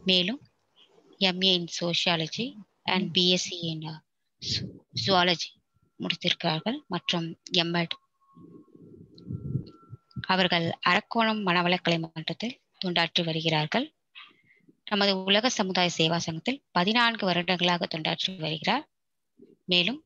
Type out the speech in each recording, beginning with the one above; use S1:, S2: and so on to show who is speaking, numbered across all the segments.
S1: மேலும் MA in sociology and BSc in zoology முடித்திருக்கிறார்கள் மற்றும் எம்எட் அவர்கள் அரக்கோணம் மனவளக்கலை மன்றத்தில் தொண்டாற்றி வருகிறார்கள் நமது உலக சமுதாய சேவா சங்கத்தில் பதினான்கு வருடங்களாக தொண்டாற்றி வருகிறார் மேலும்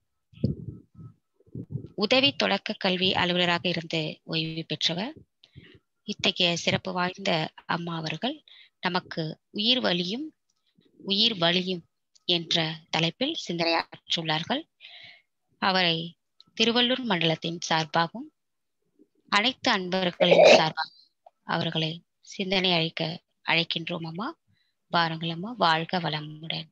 S1: உதவி தொடக்க கல்வி அலுவலராக இருந்து ஓய்வு பெற்றவர் இத்தகைய சிறப்பு வாய்ந்த அம்மா அவர்கள் நமக்கு உயிர் வலியும் உயிர் வலியும் என்ற தலைப்பில் சிந்தனையாற்றுள்ளார்கள் அவரை திருவள்ளூர் மண்டலத்தின் சார்பாகவும் அனைத்து அன்பர்களின் சார்பாகவும் அவர்களை சிந்தனை அழைக்க அழைக்கின்றோம் அம்மா பாருங்கள் அம்மா வாழ்க வளமுடன்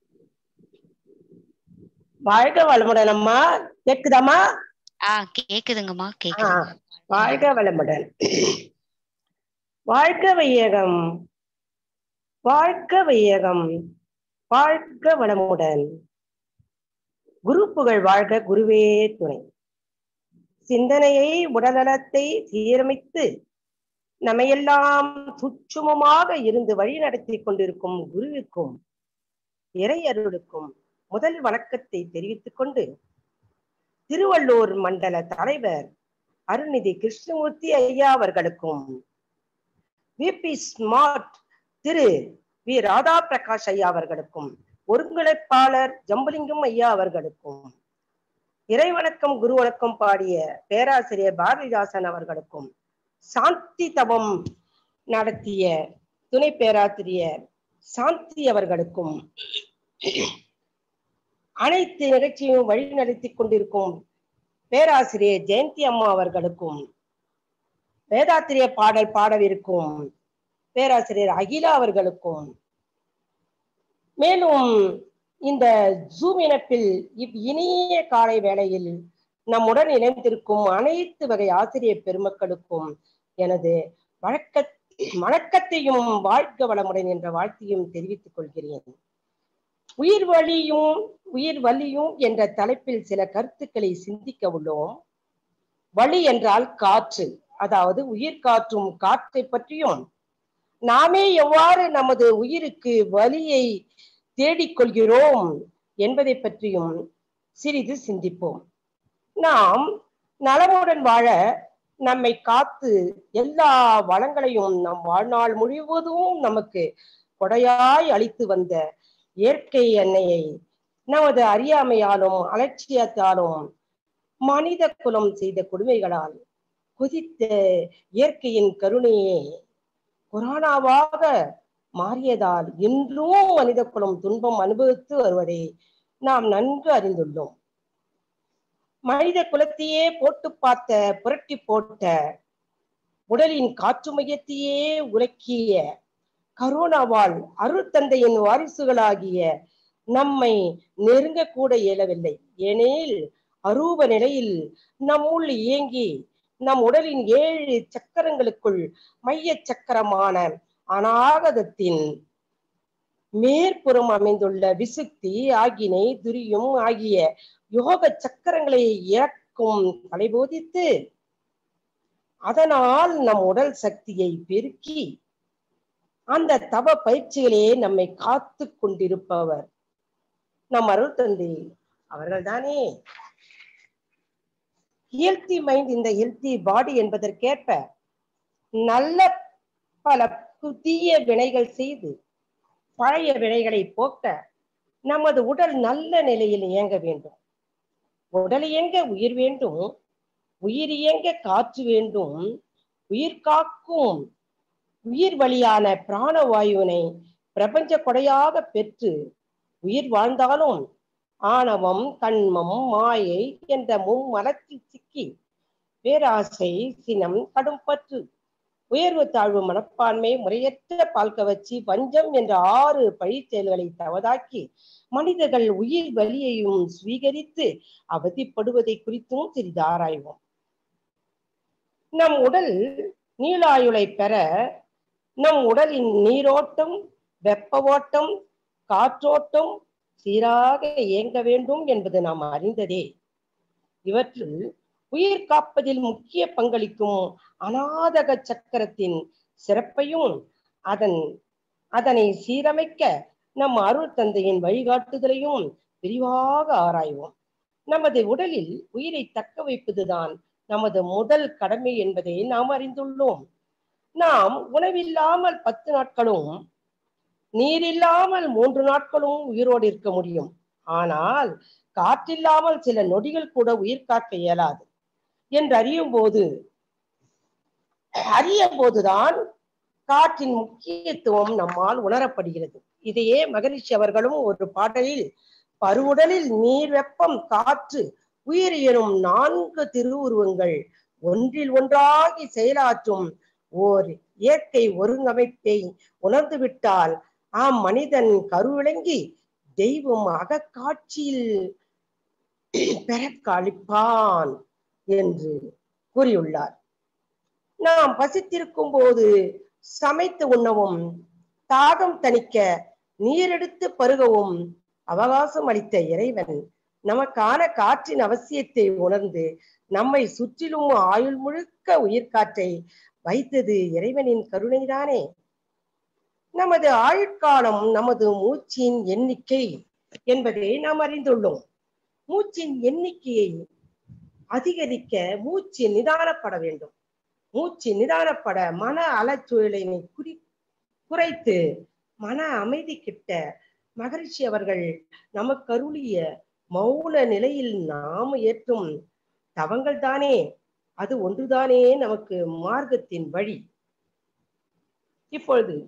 S2: வாழ்க வளமுடன் அம்மா கேக்குதாம்மா
S1: ஆ கேக்குதுங்கம்மா
S2: ஆ,
S1: கேக்குது
S2: வாழ்க வளமுடன் வாழ்க வையகம் வாழ்க வையகம் வாழ்க வளமுடன் குரு புகழ் வாழ்க குருவே துணை சிந்தனையை உடல்நலத்தை சீரமைத்து நம்மையெல்லாம் சுட்சுமமாக இருந்து வழி நடத்தி கொண்டிருக்கும் குருவிற்கும் இறையருளுக்கும் முதல் வணக்கத்தை தெரிவித்துக் கொண்டு திருவள்ளூர் மண்டல தலைவர் அருள்நிதி கிருஷ்ணமூர்த்தி ஐயா அவர்களுக்கும் VP smart Thiru V Radha Prakash ஐயா அவர்களுக்கும் ஒருங்கிணைப்பாளர் ஜம்புலிங்கம் ஐயா அவர்களுக்கும் இறைவணக்கம் குரு வணக்கம் பாடிய பேராசிரியர் பாரதிதாசன் அவர்களுக்கும் சாந்தி தவம் நடத்திய துணை பேராசிரியர் சாந்தி அவர்களுக்கும் அனைத்து நிகழ்ச்சியும் வழி நடத்தி கொண்டிருக்கும் பேராசிரியர் ஜெயந்தி அம்மா அவர்களுக்கும் வேதாத்திரிய பாடல் பாடவிருக்கும் பேராசிரியர் அகிலா அவர்களுக்கும் மேலும் இந்த ஜூம் இணைப்பில் இவ் இனிய காலை வேளையில் நம்முடன் இணைந்திருக்கும் அனைத்து வகை ஆசிரியர் பெருமக்களுக்கும் எனது வழக்க வணக்கத்தையும் வாழ்க வளமுடன் என்ற வாழ்த்தையும் தெரிவித்துக் கொள்கிறேன் உயிர் வலியும் உயிர் வலியும் என்ற தலைப்பில் சில கருத்துக்களை சிந்திக்க உள்ளோம் வலி என்றால் காற்று அதாவது உயிர் காற்றும் காற்றை பற்றியும் நாமே எவ்வாறு நமது உயிருக்கு வலியை தேடிக்கொள்கிறோம் என்பதை பற்றியும் சிறிது சிந்திப்போம் நாம் நலமுடன் வாழ நம்மை காத்து எல்லா வளங்களையும் நம் வாழ்நாள் முழுவதும் நமக்கு கொடையாய் அளித்து வந்த இயற்கை எண்ணெயை நமது அறியாமையாலும் அலட்சியத்தாலும் மனித குலம் செய்த கொடுமைகளால் கொதித்த இயற்கையின் கருணையே கொரோனாவாக மாறியதால் இன்றும் மனித குலம் துன்பம் அனுபவித்து வருவதை நாம் நன்கு அறிந்துள்ளோம் மனித குலத்தையே போட்டு பார்த்த புரட்டி போட்ட உடலின் காற்று மையத்தையே உலக்கிய கரோனாவால் அருள் தந்தையின் வாரிசுகளாகிய நம்மை நெருங்க கூட இயலவில்லை ஏனெனில் அரூப நிலையில் நம்முள் இயங்கி நம் உடலின் ஏழு சக்கரங்களுக்குள் மைய சக்கரமான அநாகதத்தின் மேற்புறம் அமைந்துள்ள விசுக்தி ஆகினை துரியும் ஆகிய யோக சக்கரங்களை இறக்கும் கலைபோதித்து அதனால் நம் உடல் சக்தியை பெருக்கி அந்த தவ பயிற்சிகளே நம்மை காத்து கொண்டிருப்பவர் நம் அருள் தந்தை அவர்கள்தானே ஹெல்த்தி மைண்ட் இந்த ஹெல்த்தி பாடி என்பதற்கேற்ப நல்ல பல புதிய வினைகள் செய்து பழைய வினைகளை போக்க நமது உடல் நல்ல நிலையில் இயங்க வேண்டும் உடல் இயங்க உயிர் வேண்டும் உயிர் இயங்க காற்று வேண்டும் உயிர் காக்கும் உயிர் வழியான பிராணவாயுவினை பிரபஞ்ச கொடையாக பெற்று உயிர் வாழ்ந்தாலும் ஆணவம் கண்மம் மாயை என்ற மும்மலத்தில் சிக்கி பேராசை சினம் கடும் பற்று உயர்வு தாழ்வு மனப்பான்மை முறையற்ற பால் கவர்ச்சி வஞ்சம் என்ற ஆறு பழிச் செயல்களை தவதாக்கி மனிதர்கள் உயிர் வலியையும் சுவீகரித்து அவதிப்படுவதை குறித்தும் சிறிது ஆராய்வோம் நம் உடல் நீளாயுளை பெற நம் உடலின் நீரோட்டம் வெப்ப ஓட்டம் காற்றோட்டம் சீராக இயங்க வேண்டும் என்பது நாம் அறிந்ததே இவற்றில் உயிர் காப்பதில் முக்கிய பங்களிக்கும் அநாதக சக்கரத்தின் சிறப்பையும் அதன் அதனை சீரமைக்க நம் அருள் தந்தையின் வழிகாட்டுதலையும் விரிவாக ஆராய்வோம் நமது உடலில் உயிரை தக்க வைப்பதுதான் நமது முதல் கடமை என்பதை நாம் அறிந்துள்ளோம் நாம் உணவில்லாமல் பத்து நாட்களும் நீரில்லாமல் மூன்று நாட்களும் உயிரோடு இருக்க முடியும் ஆனால் காற்றில்லாமல் சில நொடிகள் கூட உயிர் காக்க இயலாது என்று அறியும் போது அறிய போதுதான் காற்றின் முக்கியத்துவம் நம்மால் உணரப்படுகிறது இதையே மகரிஷி அவர்களும் ஒரு பாடலில் பருவுடலில் நீர் வெப்பம் காற்று உயிர் எனும் நான்கு திருவுருவங்கள் ஒன்றில் ஒன்றாகி செயலாற்றும் ஓர் இயற்கை ஒருங்கமைப்பை உணர்ந்து விட்டால் ஆம் மனிதன் கருவிளங்கி தெய்வம் அகக்காட்சியில் பெறக்களிப்பான் என்று கூறியுள்ளார் நாம் பசித்திருக்கும் போது சமைத்து உண்ணவும் தாகம் தணிக்க நீரெடுத்து பருகவும் அவகாசம் அளித்த இறைவன் நமக்கான காற்றின் அவசியத்தை உணர்ந்து நம்மை சுற்றிலும் ஆயுள் முழுக்க உயிர்காற்றை வைத்தது இறைவனின் கருணைதானே நமது ஆயுட்காலம் நமது மூச்சின் எண்ணிக்கை என்பதை நாம் அறிந்துள்ளோம் மூச்சின் எண்ணிக்கையை அதிகரிக்க மூச்சு நிதானப்பட வேண்டும் மூச்சு நிதானப்பட மன அலச்சூழலினை குறி குறைத்து மன அமைதி கிட்ட மகரிஷி அவர்கள் நமக்கு அருளிய மௌன நிலையில் நாம் ஏற்றும் தவங்கள் தானே அது ஒன்றுதானே நமக்கு மார்க்கத்தின் வழி இப்பொழுது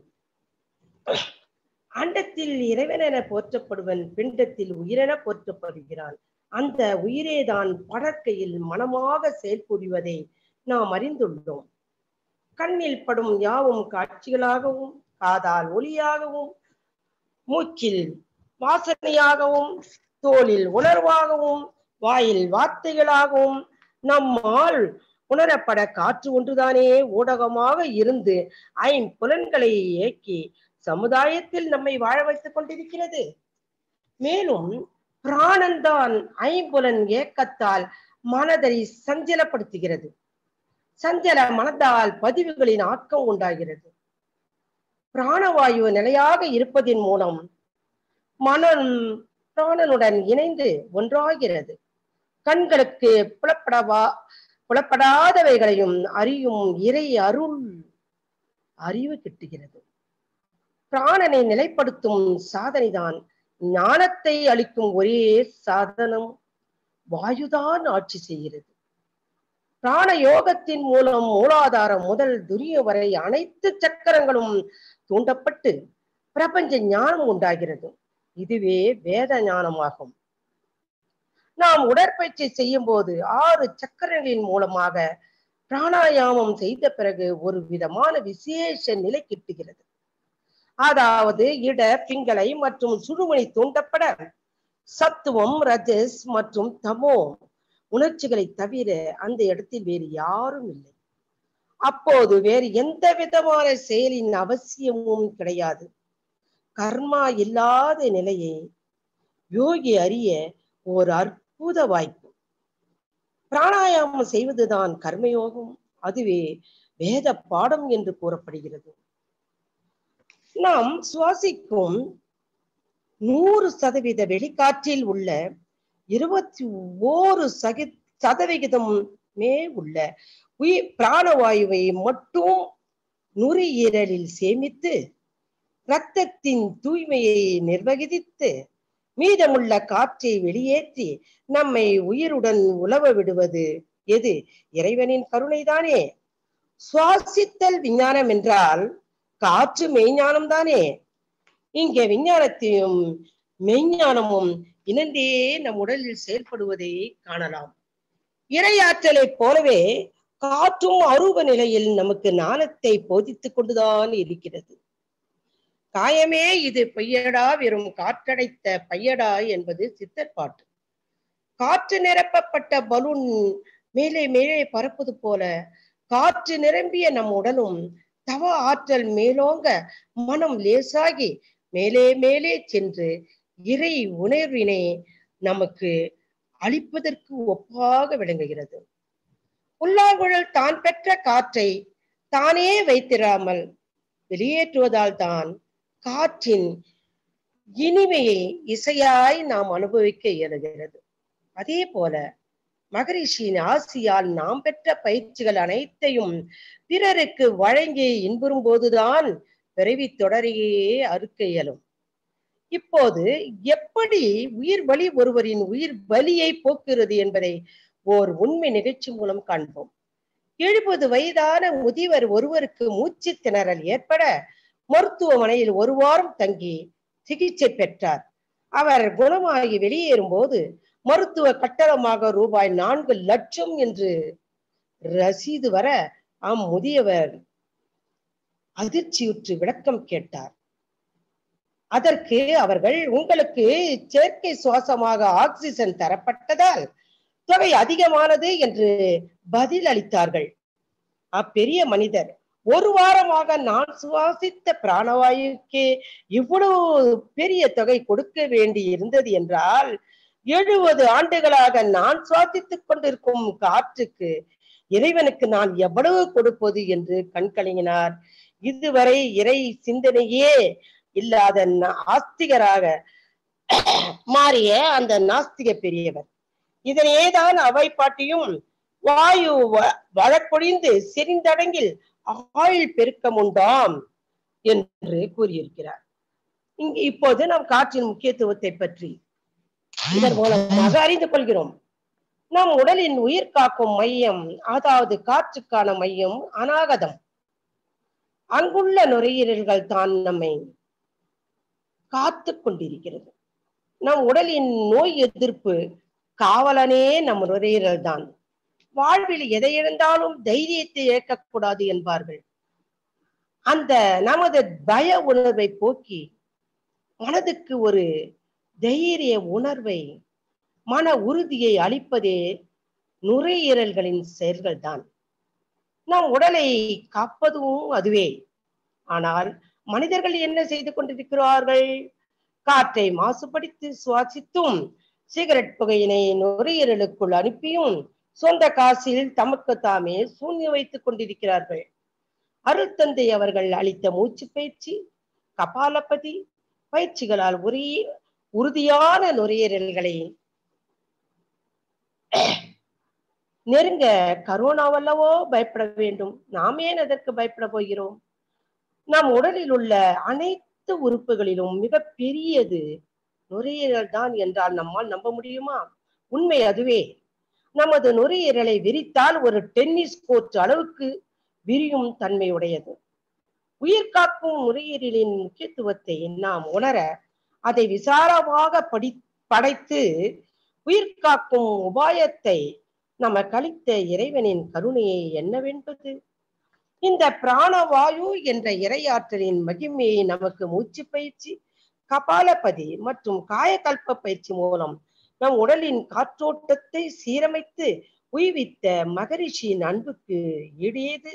S2: அண்டத்தில் இறைவன் என போற்றப்படுவன் பிண்டத்தில் உயிரென போற்றப்படுகிறான் அந்த உயிரேதான் படற்கையில் மனமாக செயல்புரிவதை நாம் அறிந்துள்ளோம் கண்ணில் படும் யாவும் காட்சிகளாகவும் காதால் ஒளியாகவும் மூச்சில் வாசனையாகவும் தோளில் உணர்வாகவும் வாயில் வார்த்தைகளாகவும் நம்மால் உணரப்பட காற்று ஒன்றுதானே ஊடகமாக இருந்து ஐம்புலன்களை இயக்கி சமுதாயத்தில் நம்மை வாழ வைத்துக் கொண்டிருக்கிறது மேலும் பிராணன்தான் ஐம்புலன் ஏக்கத்தால் மனதை சஞ்சலப்படுத்துகிறது சஞ்சல மனதால் பதிவுகளின் ஆக்கம் உண்டாகிறது பிராணவாயு நிலையாக இருப்பதின் மூலம் மனம் பிராணனுடன் இணைந்து ஒன்றாகிறது கண்களுக்கு புலப்படவா புலப்படாதவைகளையும் அறியும் இறை அருள் அறிவு கிட்டுகிறது பிராணனை நிலைப்படுத்தும் சாதனைதான் ஞானத்தை அளிக்கும் ஒரே சாதனம் வாயுதான் ஆட்சி செய்கிறது பிராண யோகத்தின் மூலம் மூலாதாரம் முதல் துரிய வரை அனைத்து சக்கரங்களும் தூண்டப்பட்டு பிரபஞ்ச ஞானம் உண்டாகிறது இதுவே வேத ஞானமாகும் நாம் உடற்பயிற்சி செய்யும் போது ஆறு சக்கரங்களின் மூலமாக பிராணாயாமம் செய்த பிறகு ஒரு விதமான விசேஷ நிலை கிட்டுகிறது அதாவது இட பிங்களை மற்றும் சுடுமணி தூண்டப்பட சத்துவம் ரஜஸ் மற்றும் தமோ உணர்ச்சிகளை தவிர அந்த இடத்தில் வேறு யாரும் இல்லை அப்போது வேறு எந்த விதமான செயலின் அவசியமும் கிடையாது கர்மா இல்லாத நிலையை யோகி அறிய ஒரு அற்புத வாய்ப்பு பிராணாயாமம் செய்வதுதான் கர்மயோகம் அதுவே வேத பாடம் என்று கூறப்படுகிறது நாம் சுவாசிக்கும் நூறு சதவீத வெளிக்காற்றில் உள்ள இருபத்தி ஓரு சகி சதவிகிதமே உள்ள உயிர் பிராணவாயுவை மட்டும் நுரையீரலில் சேமித்து இரத்தத்தின் தூய்மையை நிர்வகித்து மீதமுள்ள காற்றை வெளியேற்றி நம்மை உயிருடன் உலவ விடுவது எது இறைவனின் கருணைதானே சுவாசித்தல் விஞ்ஞானம் என்றால் காற்று மெய்ஞானம் தானே இங்கே விஞ்ஞானத்தையும் மெய்ஞானமும் இணைந்தே நம் உடலில் செயல்படுவதை காணலாம் இறையாற்றலைப் போலவே காற்றும் அரூப நிலையில் நமக்கு ஞானத்தை போதித்துக் கொண்டுதான் இருக்கிறது காயமே இது பையடா வெறும் காற்றடைத்த பையடா என்பது சித்தர் பாட்டு காற்று நிரப்பப்பட்ட பலூன் மேலே மேலே பறப்பது போல காற்று நிரம்பிய நம் உடலும் தவ ஆற்றல் மேலோங்க மனம் லேசாகி மேலே மேலே சென்று இறை உணர்வினை நமக்கு அளிப்பதற்கு ஒப்பாக விளங்குகிறது புல்லாங்குழல் தான் பெற்ற காற்றை தானே வைத்திராமல் வெளியேற்றுவதால் தான் காற்றின் இனிமையை இசையாய் நாம் அனுபவிக்க இயலுகிறது அதே போல மகரிஷியின் ஆசியால் நாம் பெற்ற பயிற்சிகள் அனைத்தையும் பிறருக்கு வழங்கி இன்புறும் போதுதான் பிறவி தொடரையே அறுக்க இயலும் இப்போது எப்படி உயிர் பலி ஒருவரின் உயிர் பலியை போக்குகிறது என்பதை ஓர் உண்மை நிகழ்ச்சி மூலம் காண்போம் எழுபது வயதான முதியவர் ஒருவருக்கு மூச்சு திணறல் ஏற்பட மருத்துவமனையில் ஒரு வாரம் தங்கி சிகிச்சை பெற்றார் அவர் குணமாகி வெளியேறும் போது மருத்துவ கட்டணமாக ரூபாய் நான்கு லட்சம் என்று ரசீது வர அம் முதியவர் அதிர்ச்சியுற்று விளக்கம் கேட்டார் அதற்கு அவர்கள் உங்களுக்கு செயற்கை சுவாசமாக ஆக்சிஜன் தரப்பட்டதால் தொகை அதிகமானது என்று பதில் அளித்தார்கள் அப்பெரிய மனிதர் ஒரு வாரமாக நான் சுவாசித்த பிராணவாயுக்கே இவ்வளவு பெரிய தொகை கொடுக்க வேண்டி இருந்தது என்றால் எழுபது ஆண்டுகளாக நான் சுவாசித்துக் கொண்டிருக்கும் காற்றுக்கு இறைவனுக்கு நான் எவ்வளவு கொடுப்பது என்று கண்கலங்கினார் இதுவரை இறை சிந்தனையே இல்லாத ஆஸ்திகராக மாறிய அந்த நாஸ்திக பெரியவர் இதனேதான் அவை பாட்டியும் வாயு வழக்கொழிந்து செறிந்தடங்கில் ஆயுள் பெருக்கம் உண்டாம் என்று கூறியிருக்கிறார் இங்கு இப்போது நாம் காற்றின் முக்கியத்துவத்தை பற்றி இதன் மூலமாக அறிந்து கொள்கிறோம் நம் உடலின் உயிர் காக்கும் மையம் அதாவது காற்றுக்கான மையம் அநாகதம் அங்குள்ள நுரையீரல்கள் தான் நம்மை காத்து கொண்டிருக்கிறது நம் உடலின் நோய் எதிர்ப்பு காவலனே நம் நுரையீரல் தான் வாழ்வில் எதை இழந்தாலும் தைரியத்தை இழக்கக்கூடாது என்பார்கள் அந்த நமது பய உணர்வை போக்கி மனதுக்கு ஒரு தைரிய உணர்வை மன உறுதியை அளிப்பதே நுரையீரல்களின் செயல்கள் தான் நம் உடலை காப்பதும் அதுவே ஆனால் மனிதர்கள் என்ன செய்து கொண்டிருக்கிறார்கள் காற்றை மாசுபடுத்தி சுவாசித்தும் சிகரெட் புகையினை நுரையீரலுக்குள் அனுப்பியும் சொந்த காசில் தமக்கு தாமே சூன்யம் வைத்துக் கொண்டிருக்கிறார்கள் அருள் தந்தை அவர்கள் அளித்த மூச்சு பயிற்சி கபாலபதி பயிற்சிகளால் உரி உறுதியான நுரையீரல்களை நெருங்க கரோனாவல்லவோ பயப்பட வேண்டும் நாம் ஏன் அதற்கு பயப்பட போகிறோம் நம் உடலில் உள்ள அனைத்து உறுப்புகளிலும் மிக பெரியது நுரையீரல் தான் என்றால் நம்மால் நம்ப முடியுமா உண்மை அதுவே நமது நுரையீரலை விரித்தால் ஒரு டென்னிஸ் கோர்ட் அளவுக்கு விரியும் தன்மை உடையது உயிர் காக்கும் நுரையீரலின் முக்கியத்துவத்தை நாம் உணர அதை விசாரமாக படி படைத்து உயிர் காக்கும் உபாயத்தை நம்ம கழித்த இறைவனின் கருணையை என்னவென்பது இந்த பிராணவாயு என்ற இறையாற்றலின் மகிமையை நமக்கு மூச்சு பயிற்சி கபாலபதி மற்றும் காயகல்ப பயிற்சி மூலம் நம் உடலின் காற்றோட்டத்தை சீரமைத்து உய்வித்த மகரிஷியின் அன்புக்கு ஈடேது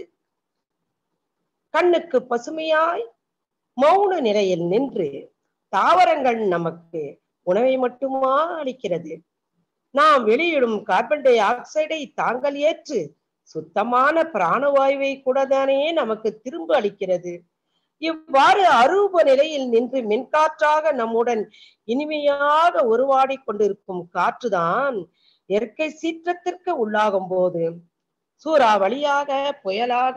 S2: கண்ணுக்கு பசுமையாய் மௌன நிலையில் நின்று தாவரங்கள் நமக்கு உணவை மட்டுமா அளிக்கிறது நாம் வெளியிடும் கார்பன் டை ஆக்சைடை தாங்கள் ஏற்று சுத்தமான பிராணவாயுவை கூட தானே நமக்கு திரும்ப அளிக்கிறது இவ்வாறு அரூப நிலையில் நின்று மின்காற்றாக நம்முடன் இனிமையாக உருவாடி கொண்டிருக்கும் காற்றுதான் இயற்கை சீற்றத்திற்கு உள்ளாகும் போது சூறாவளியாக புயலாக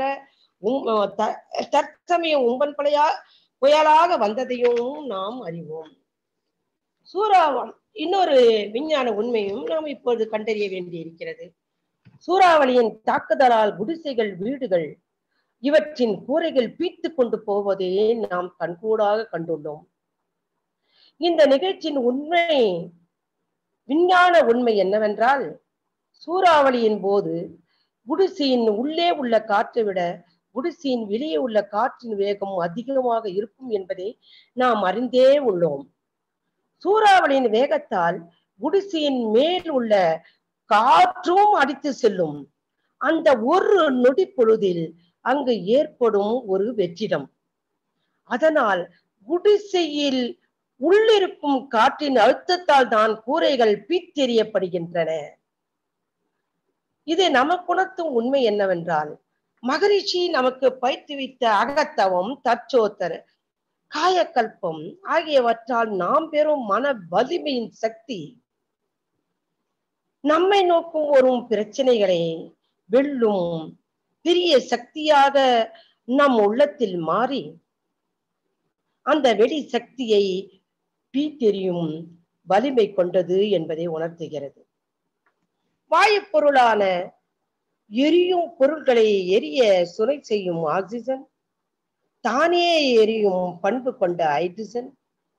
S2: தற்சமயம் உம்பன் பழையா புயலாக வந்ததையும் நாம் அறிவோம் சூறாவளி இன்னொரு விஞ்ஞான உண்மையும் நாம் இப்போது கண்டறிய வேண்டியிருக்கிறது சூறாவளியின் தாக்குதலால் குடிசைகள் வீடுகள் இவற்றின் கூரைகள் பீத்து கொண்டு போவதே நாம் கண்கூடாக கண்டுள்ளோம் இந்த நிகழ்ச்சியின் உண்மை விஞ்ஞான உண்மை என்னவென்றால் சூறாவளியின் போது குடிசையின் உள்ளே உள்ள காற்றை விட குடிசையின் வெளியே உள்ள காற்றின் வேகம் அதிகமாக இருக்கும் என்பதை நாம் அறிந்தே உள்ளோம் சூறாவளியின் வேகத்தால் குடிசையின் மேல் உள்ள காற்றும் அடித்து செல்லும் அந்த ஒரு நொடி பொழுதில் அங்கு ஏற்படும் ஒரு வெற்றிடம் அதனால் குடிசையில் உள்ளிருக்கும் காற்றின் அழுத்தத்தால் தான் கூரைகள் பீத்தெறியப்படுகின்றன இது நமக்குணர்த்தும் உண்மை என்னவென்றால் மகரிஷி நமக்கு பயிற்றுவித்த அகத்தவம் தற்சோத்தர் காயக்கல்பம் ஆகியவற்றால் நாம் பெறும் மன வலிமையின் சக்தி நம்மை நோக்கும் வரும் பிரச்சனைகளை வெல்லும் பெரிய சக்தியாக நம் உள்ளத்தில் மாறி அந்த வெளி சக்தியை பீத்தெறியும் வலிமை கொண்டது என்பதை உணர்த்துகிறது வாயு பொருளான எரியும் பொருட்களை எரிய சுனை செய்யும் ஆக்சிஜன் தானே எரியும் பண்பு கொண்ட ஹைட்ரஜன்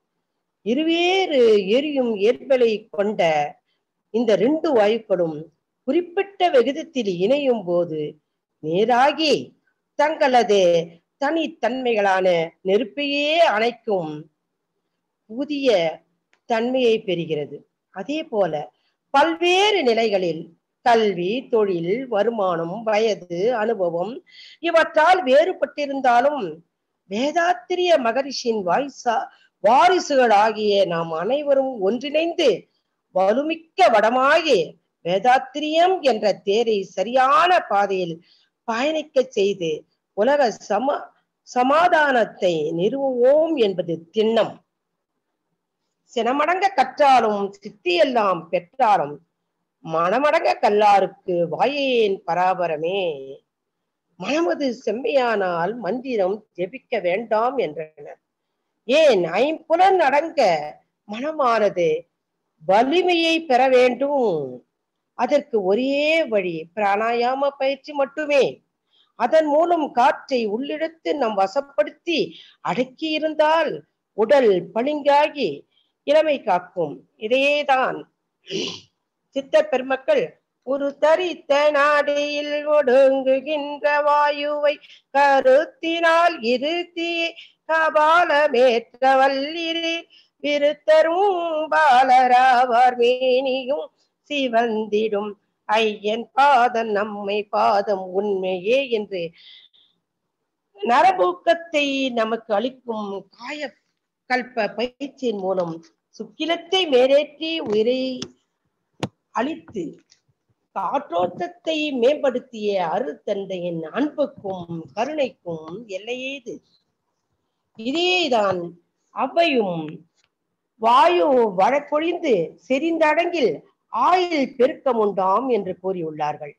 S2: இருவேறு எரியும் இயல்பலை கொண்ட இந்த ரெண்டு வாயுக்களும் குறிப்பிட்ட விகிதத்தில் இணையும் போது நேராகி தங்களது தனித்தன்மைகளான நெருப்பையே அணைக்கும் புதிய தன்மையை பெறுகிறது அதே போல பல்வேறு நிலைகளில் கல்வி தொழில் வருமானம் வயது அனுபவம் இவற்றால் வேறுபட்டிருந்தாலும் வேதாத்திரிய மகரிஷியின் வாய்ஸா வாரிசுகளாகிய நாம் அனைவரும் ஒன்றிணைந்து வலுமிக்க வடமாகி வேதாத்திரியம் என்ற தேரை சரியான பாதையில் பயணிக்க செய்து உலக சம சமாதானத்தை நிறுவுவோம் என்பது திண்ணம் சினமடங்க கற்றாலும் சித்தியெல்லாம் பெற்றாலும் மனமடங்க கல்லாருக்கு வாயேன் பராபரமே மனமது செம்மையானால் மந்திரம் ஜெபிக்க வேண்டாம் என்றனர் ஏன் ஐம்புலன் அடங்க மனமானது வலிமையை பெற வேண்டும் அதற்கு ஒரே வழி பிராணாயாம பயிற்சி மட்டுமே அதன் மூலம் காற்றை உள்ளிழுத்து நம் வசப்படுத்தி அடக்கி இருந்தால் உடல் பளிங்காகி இளமை காக்கும் இதையேதான் சித்த பெருமக்கள் ஒரு தரித்த நாடியில் ஒடுங்குகின்ற வாயுவை கருத்தினால் இருத்தி கபாலமேற்ற வல்லிரு விருத்தரும் பாலராவார் மேனியும் சிவந்திடும் ஐயன் பாதம் நம்மை பாதம் உண்மையே என்று நரபூக்கத்தை நமக்கு அளிக்கும் காய கல்ப பயிற்சியின் மூலம் சுக்கிலத்தை மேலேற்றி உயிரை அளித்து காற்றோட்டத்தை மேம்படுத்திய அருத்தந்தையின் அன்புக்கும் கருணைக்கும் எல்லையேது இதேதான் அவ்வையும் வாயு வழக்கொழிந்து செறிந்தடங்கில் ஆயில் பெருக்கம் உண்டாம் என்று கூறியுள்ளார்கள்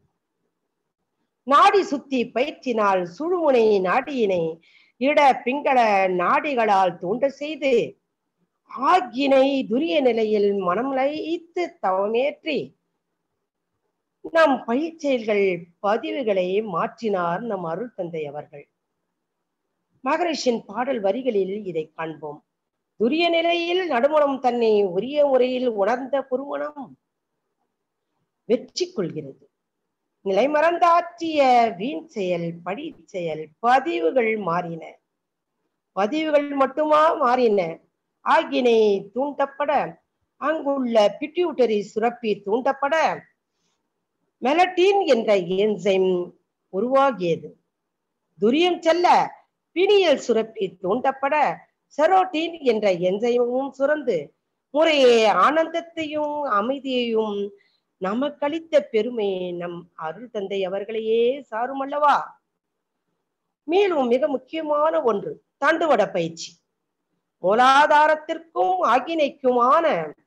S2: நாடி சுத்தி பயிற்சினால் சுழுமுனை நாடியினை இட பிங்கள நாடிகளால் தூண்ட செய்து ஆகினை துரிய நிலையில் மனம் லயித்து தவமேற்றி நம் பயிற்சியல்கள் பதிவுகளை மாற்றினார் நம் அருள் தந்தை அவர்கள் மகரிஷின் பாடல் வரிகளில் இதை காண்போம் துரிய நிலையில் நடுமணம் தன்னை உரிய முறையில் உணர்ந்த குருமணம் வெற்றி கொள்கிறது நிலை மறந்தாற்றிய வீண் செயல் படி செயல் பதிவுகள் மாறின பதிவுகள் மட்டுமா மாறின ஆகினை தூண்டப்பட அங்குள்ள பிட்யூட்டரி சுரப்பி தூண்டப்பட மெலட்டின் என்ற என்சைம் உருவாகியது துரியம் செல்ல பிணியல் சுரப்பி தூண்டப்பட செரோட்டின் என்ற என்சைமும் சுரந்து முறையே ஆனந்தத்தையும் அமைதியையும் நமக்களித்த பெருமை நம் அருள் தந்தை அவர்களையே சாரும் அல்லவா மேலும் மிக முக்கியமான ஒன்று தண்டுவட பயிற்சி மூலாதாரத்திற்கும் ஆகினைக்குமான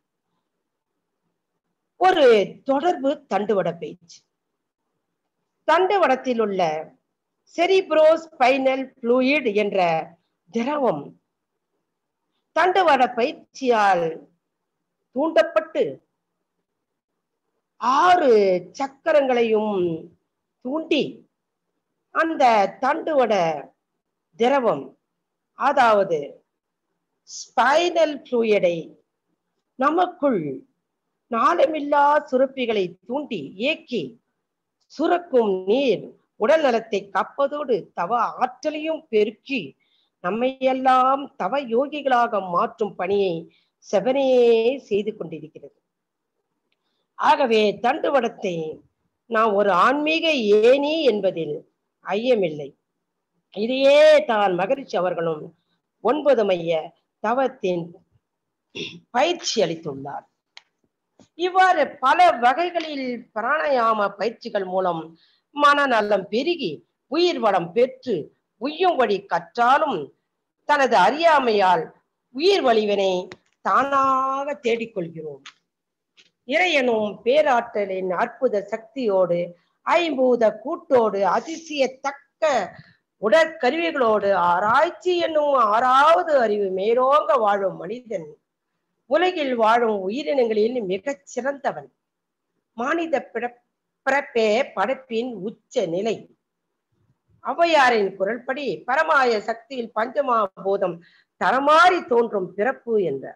S2: ஒரு தொடர்பு தண்டுவட பயிற்சி தண்டுவடத்தில் உள்ள செரிப்ரோஸ்பைனல் ஃப்ளூயிட் என்ற திரவம் தண்டுவட பயிற்சியால் தூண்டப்பட்டு ஆறு சக்கரங்களையும் தூண்டி அந்த தண்டுவட திரவம் அதாவது ஸ்பைனல் ஃப்ளூயிடை நமக்குள் நாளமில்லா சுரப்பிகளை தூண்டி இயக்கி சுரக்கும் நீர் உடல் நலத்தை காப்பதோடு தவ ஆற்றலையும் பெருக்கி நம்மையெல்லாம் தவ யோகிகளாக மாற்றும் பணியை செவனையே செய்து கொண்டிருக்கிறது ஆகவே தண்டுவடத்தை நாம் ஒரு ஆன்மீக ஏணி என்பதில் ஐயமில்லை இதையே தான் மகரிஷி அவர்களும் ஒன்பது மைய தவத்தின் பயிற்சி அளித்துள்ளார் இவ்வாறு பல வகைகளில் பிராணாயாம பயிற்சிகள் மூலம் மனநலம் பெருகி உயிர் வளம் பெற்று உய்யும்படி கற்றாலும் தனது அறியாமையால் உயிர் வலிவினை தானாக தேடிக்கொள்கிறோம் இறையனும் பேராற்றலின் அற்புத சக்தியோடு ஐம்பூத கூட்டோடு அதிசயத்தக்க உடற்கருவிகளோடு ஆராய்ச்சி என்னும் ஆறாவது அறிவு மேலோங்க வாழும் மனிதன் உலகில் வாழும் உயிரினங்களில் மிகச் சிறந்தவன் மானிட பிற- பிறப்பே படைப்பின் உச்ச நிலை ஔவையாரின் குரல்படி பரமாய சக்தியில் பஞ்சமா பூதம் தரமாறி தோன்றும் பிறப்பு என்றார்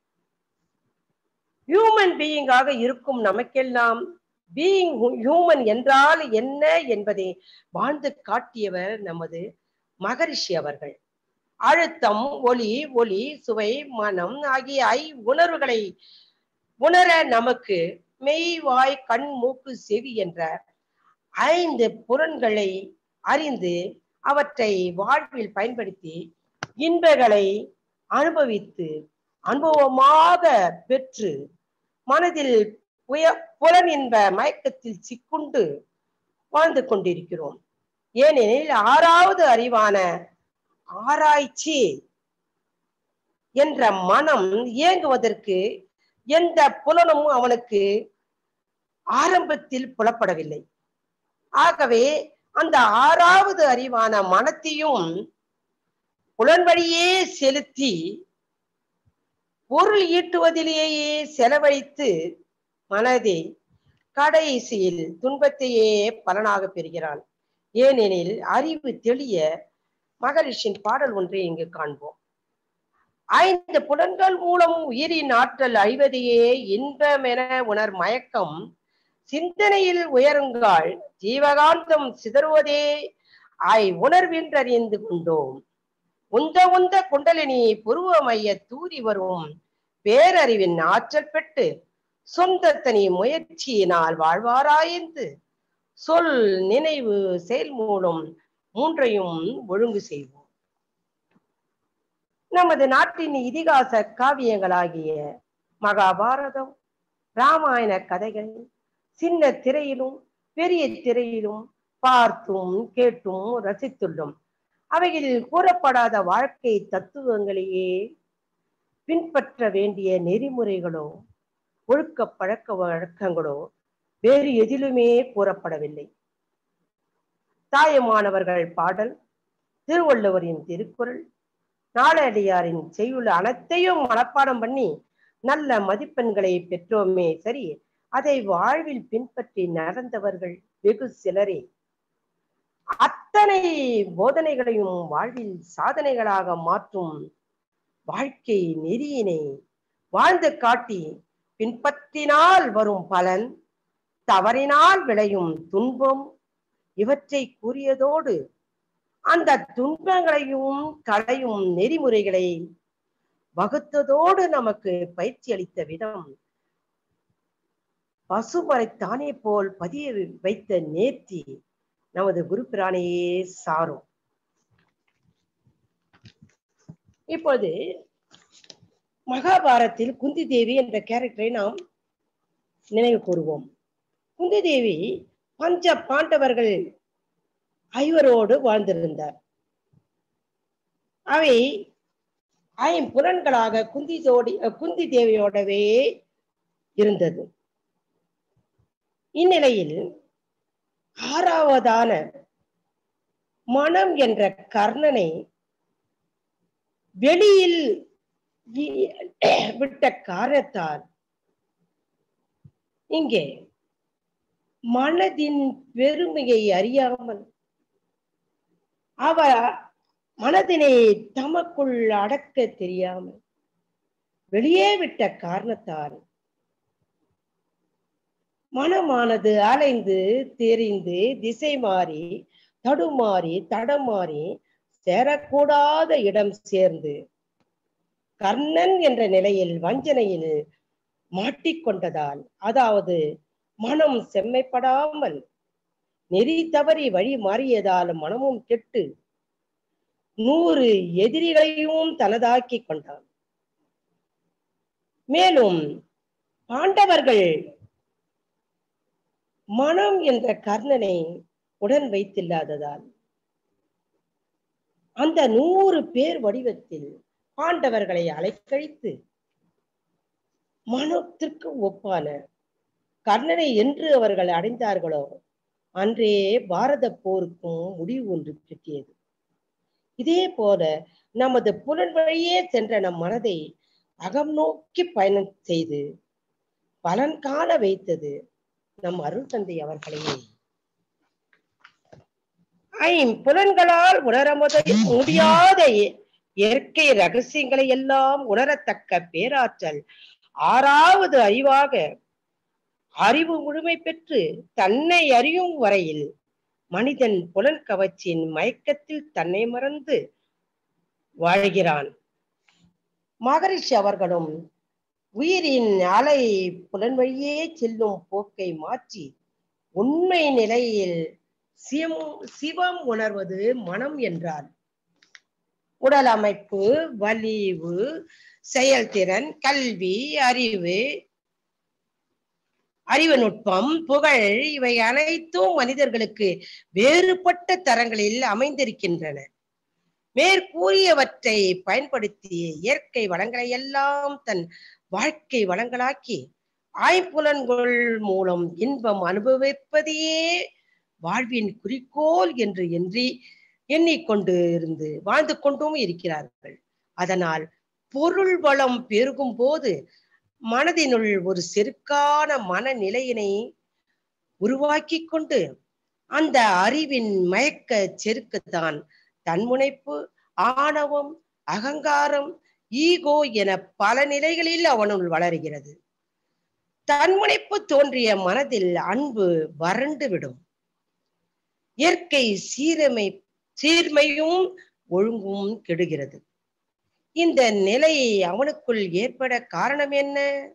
S2: ஹியூமன் பீயிங்காக இருக்கும் நமக்கெல்லாம் பீயிங் ஹியூமன் என்றால் என்ன என்பதை வாழ்ந்து காட்டியவர் நமது மகரிஷி அவர்கள் அழுத்தம் ஒளி ஒளி சுவை மனம் ஆகிய ஐ உணர்வுகளை உணர நமக்கு மெய் வாய் கண் மூக்கு செவி என்ற ஐந்து புலன்களை அறிந்து அவற்றை வாழ்வில் பயன்படுத்தி இன்பங்களை அனுபவித்து அனுபவமாக பெற்று மனதில் உய புலன் இன்ப மயக்கத்தில் சிக்குண்டு வாழ்ந்து கொண்டிருக்கிறோம் ஏனெனில் ஆறாவது அறிவான ஆராய்ச்சி என்ற மனம் இயங்குவதற்கு எந்த புலனும் அவனுக்கு ஆரம்பத்தில் புலப்படவில்லை ஆகவே அந்த ஆறாவது அறிவான மனத்தையும் புலன் வழியே செலுத்தி பொருள் ஈட்டுவதிலேயே செலவழித்து மனதை கடைசியில் துன்பத்தையே பலனாக பெறுகிறான் ஏனெனில் அறிவு தெளிய மகரிஷின் பாடல் ஒன்றை இங்கு காண்போம் ஐந்து புலன்கள் மூலம் உயிரின் ஆற்றல் அழிவதையே இன்பமென உணர் மயக்கம் சிந்தனையில் உயருங்கால் ஜீவகாந்தம் சிதறுவதே ஆய் உணர்வின்றறிந்து கொண்டோம் உந்த உந்த குண்டலினி புருவ மைய தூரி வரும் பேரறிவின் ஆற்றல் பெற்று சொந்த தனி முயற்சியினால் வாழ்வாராய்ந்து சொல் நினைவு செயல் மூலம் மூன்றையும் ஒழுங்கு செய்வோம் நமது நாட்டின் இதிகாச காவியங்களாகிய மகாபாரதம் ராமாயண கதைகள் சின்ன திரையிலும் பெரிய திரையிலும் பார்த்தும் கேட்டும் ரசித்துள்ளோம் அவைகளில் கூறப்படாத வாழ்க்கை தத்துவங்களையே பின்பற்ற வேண்டிய நெறிமுறைகளோ ஒழுக்க பழக்க வழக்கங்களோ வேறு எதிலுமே கூறப்படவில்லை தாயமானவர்கள் பாடல் திருவள்ளுவரின் திருக்குறள் நாளடியாரின் செய்யுள்ள அனைத்தையும் மனப்பாடம் பண்ணி நல்ல மதிப்பெண்களை பெற்றோமே சரி அதை வாழ்வில் பின்பற்றி நடந்தவர்கள் வெகு சிலரே அத்தனை போதனைகளையும் வாழ்வில் சாதனைகளாக மாற்றும் வாழ்க்கை நெறியினை வாழ்ந்து காட்டி பின்பற்றினால் வரும் பலன் தவறினால் விளையும் துன்பம் இவற்றை கூறியதோடு அந்த துன்பங்களையும் களையும் நெறிமுறைகளை வகுத்ததோடு நமக்கு பயிற்சி அளித்த விதம் பசுமரை தானே போல் பதிய வைத்த நேர்த்தி நமது குரு பிரானையே சாரும் இப்பொழுது மகாபாரத்தில் குந்தி தேவி என்ற கேரக்டரை நாம் நினைவு கூறுவோம் குந்தி தேவி பஞ்ச பாண்டவர்கள் ஐவரோடு வாழ்ந்திருந்தார் அவை ஐம்புலன்களாக குந்தி ஜோடி குந்தி தேவியோடவே இருந்தது இந்நிலையில் ஆறாவதான மனம் என்ற கர்ணனை வெளியில் வி- விட்ட காரணத்தால் இங்கே மனதின் பெருமையை அறியாமல் அவர் மனதினை தமக்குள் அடக்க தெரியாமல் வெளியே விட்ட காரணத்தால் மனமானது அலைந்து தெரிந்து திசை மாறி தடுமாறி தடமாறி சேரக்கூடாத இடம் சேர்ந்து கர்ணன் என்ற நிலையில் வஞ்சனையில் மாட்டிக்கொண்டதால் அதாவது மனம் செம்மைப்படாமல் நெறி தவறி வழி மாறியதால் மனமும் கெட்டு நூறு எதிரிகளையும் தனதாக்கி கொண்டான் மேலும் பாண்டவர்கள் மனம் என்ற கர்ணனை உடன் வைத்தில்லாததால் அந்த நூறு பேர் வடிவத்தில் பாண்டவர்களை அலைக்கழித்து மனத்திற்கு ஒப்பான கர்ணனை என்று அவர்கள் அடைந்தார்களோ அன்றே பாரத போருக்கும் முடிவு ஒன்று கிட்டியது இதே போல நமது புலன் வழியே சென்ற நம் மனதை அகம் நோக்கி பயணம் செய்து பலன் காண வைத்தது நம் அருள் தந்தை அவர்களையே ஐம்புலன்களால் உணர முத- முடியாத இய- இயற்கை ரகசியங்களை எல்லாம் உணரத்தக்க பேராற்றல் ஆறாவது அறிவாக அறிவு முழுமை பெற்று தன்னை அறியும் வரையில் மனிதன் புலன் கவர்ச்சியின் மயக்கத்தில் தன்னை மறந்து வாழ்கிறான் மகரிஷி அவர்களும் உயிரின் அலை புலன் வழியே செல்லும் போக்கை மாற்றி உண்மை நிலையில் சிவம் சிவம் உணர்வது மனம் என்றார் உடல் அமைப்பு வலிவு செயல்திறன் கல்வி அறிவு அறிவு நுட்பம் புகழ் இவை அனைத்தும் மனிதர்களுக்கு வேறுபட்ட தரங்களில் அமைந்திருக்கின்றன மேற்கூறியவற்றை பயன்படுத்தி இயற்கை வளங்களை எல்லாம் தன் வாழ்க்கை வளங்களாக்கி ஆய்ப்புலன்கள் மூலம் இன்பம் அனுபவிப்பதையே வாழ்வின் குறிக்கோள் என்று எண்ணி எண்ணிக்கொண்டு இருந்து வாழ்ந்து கொண்டும் இருக்கிறார்கள் அதனால் பொருள் வளம் பெருகும் போது மனதினுள் ஒரு செருக்கான மனநிலையினை உருவாக்கி கொண்டு அந்த அறிவின் மயக்க செருக்குத்தான் தன்முனைப்பு ஆணவம் அகங்காரம் ஈகோ என பல நிலைகளில் அவனுள் வளருகிறது தன்முனைப்பு தோன்றிய மனதில் அன்பு வறண்டு விடும் இயற்கை சீரமை சீர்மையும் ஒழுங்கும் கெடுகிறது இந்த நிலை அவனுக்குள் ஏற்பட காரணம் என்ன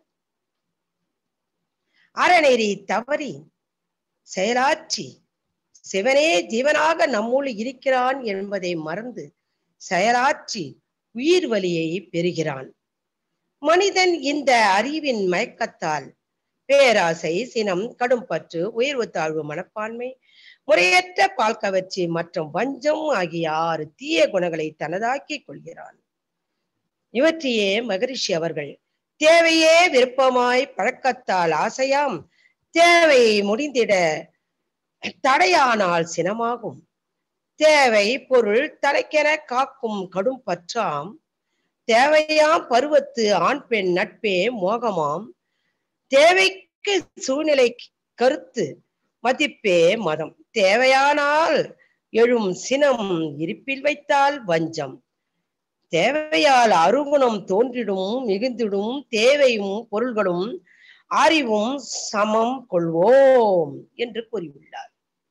S2: அறநெறி தவறி செயலாற்றி சிவனே ஜீவனாக நம்முள் இருக்கிறான் என்பதை மறந்து செயலாற்றி உயிர் வலியை பெறுகிறான் மனிதன் இந்த அறிவின் மயக்கத்தால் பேராசை சினம் கடும்பற்று உயர்வு தாழ்வு மனப்பான்மை முறையற்ற பால் கவர்ச்சி மற்றும் வஞ்சம் ஆகிய ஆறு தீய குணங்களை தனதாக்கிக் கொள்கிறான் இவற்றையே மகரிஷி அவர்கள் தேவையே விருப்பமாய் பழக்கத்தால் ஆசையாம் தேவை முடிந்திட தடையானால் சினமாகும் தேவை பொருள் தலைக்கென காக்கும் கடும் பற்றாம் தேவையாம் பருவத்து ஆண் பெண் நட்பே மோகமாம் தேவைக்கு சூழ்நிலை கருத்து மதிப்பே மதம் தேவையானால் எழும் சினம் இருப்பில் வைத்தால் வஞ்சம் தேவையால் அருகுணம் தோன்றிடும் மிகுந்திடும் தேவையும் பொருள்களும் அறிவும் சமம் கொள்வோம் என்று கூறியுள்ளார்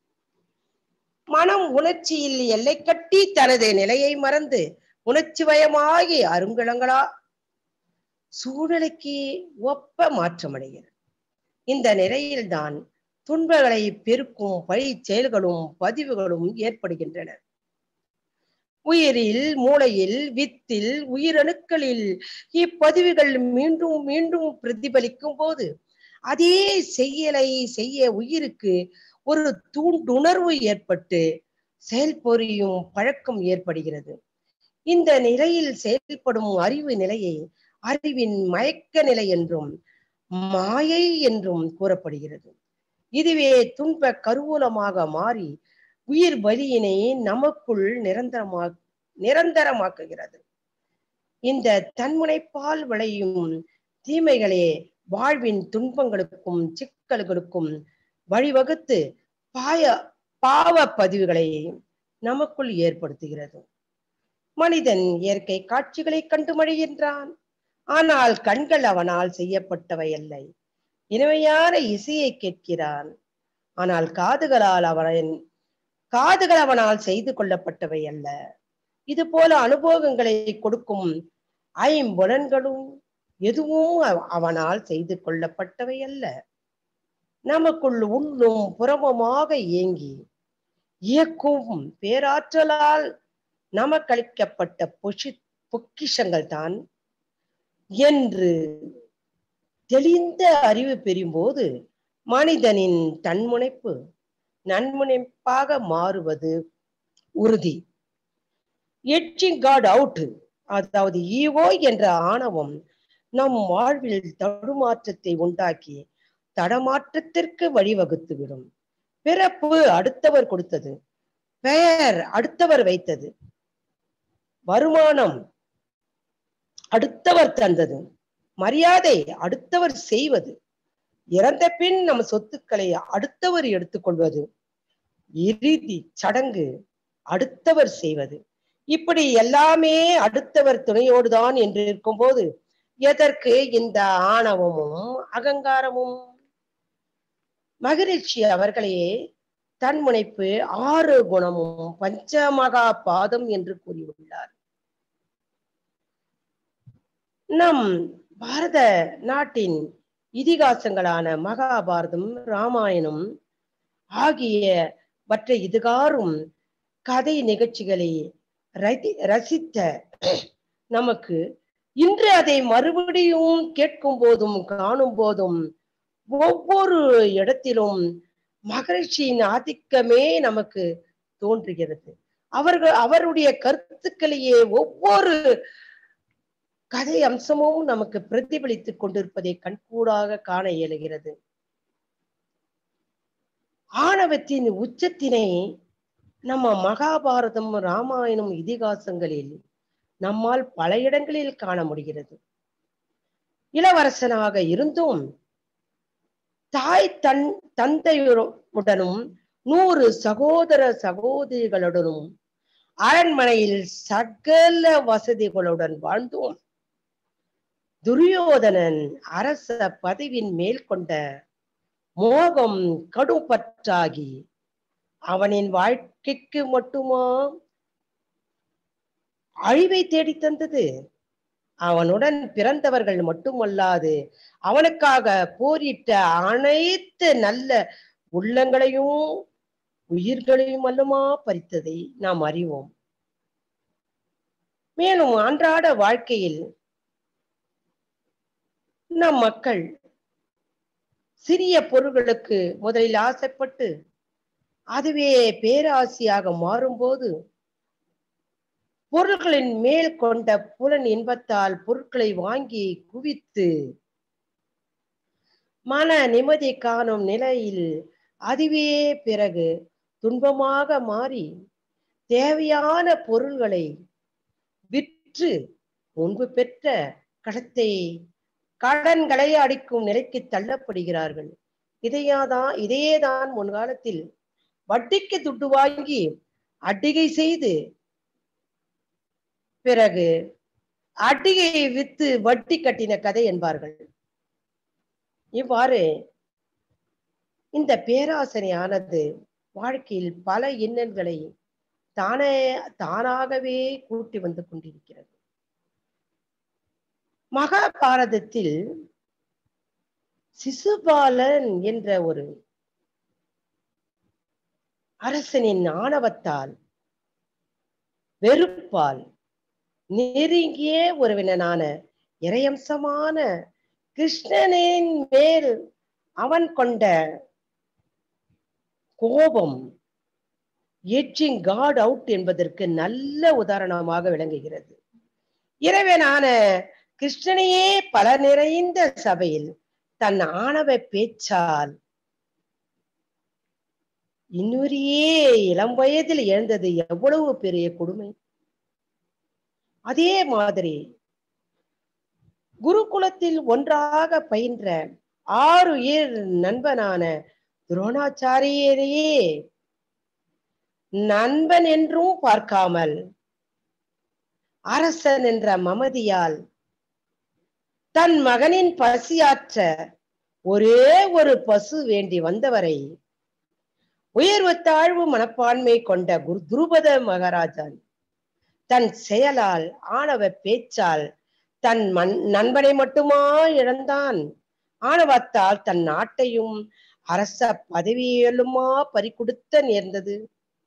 S2: மனம் உணர்ச்சியில் எல்லை கட்டி தனது நிலையை மறந்து உணர்ச்சி வயமாகி அருங்கலங்களா சூழ்நிலைக்கு ஒப்ப மாற்றமடைகிறது இந்த நிலையில்தான் துன்பங்களை பெருக்கும் பழி செயல்களும் பதிவுகளும் ஏற்படுகின்றன உயிரில் மூளையில் வித்தில் உயிரணுக்களில் இப்பதிவுகள் மீண்டும் மீண்டும் பிரதிபலிக்கும் போது அதே செயலை செய்ய உயிருக்கு ஒரு தூண்டுணர்வு ஏற்பட்டு செயல்பொறியும் பழக்கம் ஏற்படுகிறது இந்த நிலையில் செயல்படும் அறிவு நிலையை அறிவின் மயக்க நிலை என்றும் மாயை என்றும் கூறப்படுகிறது இதுவே துன்ப கருவூலமாக மாறி உயிர் வலியினை நமக்குள் நிரந்தரமா நிரந்தரமாக்குகிறது இந்த தன்முனைப்பால் விளையும் தீமைகளே வாழ்வின் துன்பங்களுக்கும் சிக்கல்களுக்கும் வழிவகுத்து பாய பாவ பதிவுகளை நமக்குள் ஏற்படுத்துகிறது மனிதன் இயற்கை காட்சிகளை கண்டு மழிகின்றான் ஆனால் கண்கள் அவனால் செய்யப்பட்டவை அல்ல இனிமையான இசையை கேட்கிறான் ஆனால் காதுகளால் அவன் காதுகள் அவனால் செய்து கொள்ளப்பட்டவை அல்ல இது போல அனுபவங்களை கொடுக்கும் ஐம்புலன்களும் எதுவும் அவ- அவனால் செய்து கொள்ளப்பட்டவை அல்ல நமக்குள் உள்ளும் புறமுமாக இயங்கி இயக்கும் பேராற்றலால் நமக்களிக்கப்பட்ட பொஷி பொக்கிஷங்கள் தான் என்று தெளிந்த அறிவு பெறும்போது மனிதனின் தன்முனைப்பு நன்முனைப்பாக மாறுவது உறுதி எட்ஜிங் காட் அவுட் அதாவது ஈவோ என்ற ஆணவம் நம் வாழ்வில் தடுமாற்றத்தை உண்டாக்கி தடமாற்றத்திற்கு வழிவகுத்துவிடும் பிறப்பு அடுத்தவர் கொடுத்தது பெயர் அடுத்தவர் வைத்தது வருமானம் அடுத்தவர் தந்தது மரியாதை அடுத்தவர் செய்வது இறந்த பின் நம் சொத்துக்களை அடுத்தவர் எடுத்துக்கொள்வது இறுதி சடங்கு அடுத்தவர் செய்வது இப்படி எல்லாமே அடுத்தவர் துணையோடுதான் என்று இருக்கும்போது எதற்கு இந்த ஆணவமும் அகங்காரமும் மகிழ்ச்சி அவர்களே தன்முனைப்பு ஆறு குணமும் பஞ்சமகா பாதம் என்று கூறியுள்ளார் நம் பாரத நாட்டின் இதிகாசங்களான மகாபாரதம் ராமாயணம் ஆகியவற்றை இதுகாரும் கதை நிகழ்ச்சிகளை ரதி- ரசித்த நமக்கு இன்று அதை மறுபடியும் கேட்கும் போதும் காணும் போதும் ஒவ்வொரு இடத்திலும் மகிழ்ச்சியின் ஆதிக்கமே நமக்கு தோன்றுகிறது அவர்கள் அவருடைய கருத்துக்களையே ஒவ்வொரு கதை அம்சமும் நமக்கு பிரதிபலித்துக் கொண்டிருப்பதை கண்கூடாக காண இயலுகிறது ஆணவத்தின் உச்சத்தினை நம்ம மகாபாரதம் ராமாயணம் இதிகாசங்களில் நம்மால் பல இடங்களில் காண முடிகிறது இளவரசனாக இருந்தும் தாய் தன் தந்தையுடனும் நூறு சகோதர சகோதரிகளுடனும் அரண்மனையில் சகல வசதிகளுடன் வாழ்ந்தோம் துரியோதனன் அரச பதவியின் மேல் கொண்ட மோகம் கடும் பற்றாகி அவனின் வாழ்க்கைக்கு மட்டுமா அழிவை தேடித் தந்தது அவனுடன் பிறந்தவர்கள் மட்டுமல்லாது அவனுக்காக போரிட்ட அனைத்து நல்ல உள்ளங்களையும் உயிர்களையும் அல்லமா பறித்ததை நாம் அறிவோம் மேலும் அன்றாட வாழ்க்கையில் நம் மக்கள் சிறிய பொருள்களுக்கு முதலில் ஆசைப்பட்டு அதுவே பேராசையாக மாறும்போது பொருள்களின் மேல் கொண்ட புலன் இன்பத்தால் பொருட்களை வாங்கி குவித்து மன நிம்மதி காணும் நிலையில் அதுவே பிறகு துன்பமாக மாறி தேவையான பொருள்களை விற்று முன்பு பெற்ற கடத்தை கடன்களை அடிக்கும் நிலைக்கு தள்ளப்படுகிறார்கள் இதையாதான் இதையேதான் முன்காலத்தில் வட்டிக்கு துட்டு வாங்கி அட்டிகை செய்து பிறகு அட்டிகையை வித்து வட்டி கட்டின கதை என்பார்கள் இவ்வாறு இந்த பேராசனையானது வாழ்க்கையில் பல இன்னல்களை தானே தானாகவே கூட்டி வந்து கொண்டிருக்கிறது மகாபாரதத்தில் சிசுபாலன் என்ற ஒரு அரசனின் ஆணவத்தால் வெறுப்பால் நெருங்கிய உறவினனான இறையம்சமான கிருஷ்ணனின் மேல் அவன் கொண்ட கோபம் எட்ஜிங் காட் அவுட் என்பதற்கு நல்ல உதாரணமாக விளங்குகிறது இறைவனான கிருஷ்ணனையே பல நிறைந்த சபையில் தன் ஆணவ பேச்சால் இன்னொரியே இளம் வயதில் எழுந்தது எவ்வளவு பெரிய கொடுமை அதே மாதிரி குருகுலத்தில் ஒன்றாக பயின்ற ஆறு உயிர் நண்பனான துரோணாச்சாரியரையே நண்பன் என்றும் பார்க்காமல் அரசன் என்ற மமதியால் தன் மகனின் பசியாற்ற ஒரே ஒரு பசு வேண்டி வந்தவரை உயர்வு தாழ்வு மனப்பான்மை கொண்ட குரு துருபத மகாராஜன் தன் செயலால் ஆணவ பேச்சால் தன் மண் நண்பனை மட்டுமா இழந்தான் ஆணவத்தால் தன் நாட்டையும் அரச பதவியலுமா பறிகொடுத்த நேர்ந்தது